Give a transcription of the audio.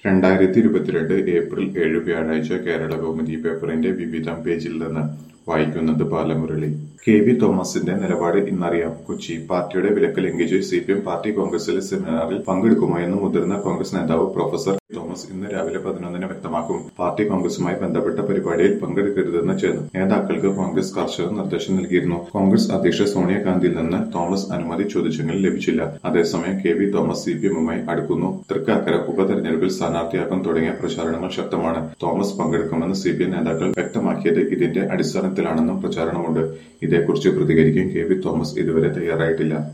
രണ്ടായിരത്തി ഇരുപത്തിരണ്ട് ഏപ്രിൽ ഏഴ് വ്യാഴാഴ്ച കേരള കൗമുദി പേപ്പറിന്റെ വിവിധം പേജിൽ നിന്ന് വായിക്കുന്നത് ബാലമുരളി കെ വി തോമസിന്റെ നിലപാട് ഇന്നറിയാം കൊച്ചി പാർട്ടിയുടെ വിലക്ക് ലംഘിച്ച് സി പി എം പാർട്ടി കോൺഗ്രസിലെ സെമിനാറിൽ പങ്കെടുക്കുമോ എന്ന് മുതിർന്ന കോൺഗ്രസ് നേതാവ് പ്രൊഫസർ തോമസ് ഇന്ന് രാവിലെ പതിനൊന്നിന് വ്യക്തമാക്കും പാർട്ടി കോൺഗ്രസുമായി ബന്ധപ്പെട്ട പരിപാടിയിൽ പങ്കെടുക്കരുതെന്ന് ചേർന്നു നേതാക്കൾക്ക് കോൺഗ്രസ് കർശന നിർദ്ദേശം നൽകിയിരുന്നു കോൺഗ്രസ് അധ്യക്ഷ സോണിയാഗാന്ധിയിൽ നിന്ന് തോമസ് അനുമതി ചോദിച്ചെങ്കിലും ലഭിച്ചില്ല അതേസമയം K V Thomas C P എമ്മുമായി അടുക്കുന്നു തൃക്കാക്കര ഉപതെരഞ്ഞെടുപ്പിൽ സ്ഥാനാർത്ഥിയാക്കാൻ തുടങ്ങിയ പ്രചാരണങ്ങൾ ശക്തമാണ് തോമസ് പങ്കെടുക്കുമെന്ന് സി പി എം നേതാക്കൾ വ്യക്തമാക്കിയത് ഇതിന്റെ അടിസ്ഥാനത്തിലാണെന്നും പ്രചാരണമുണ്ട് ഇതേക്കുറിച്ച് പ്രതികരിക്കാൻ കെ വി തോമസ് ഇതുവരെ തയ്യാറായിട്ടില്ല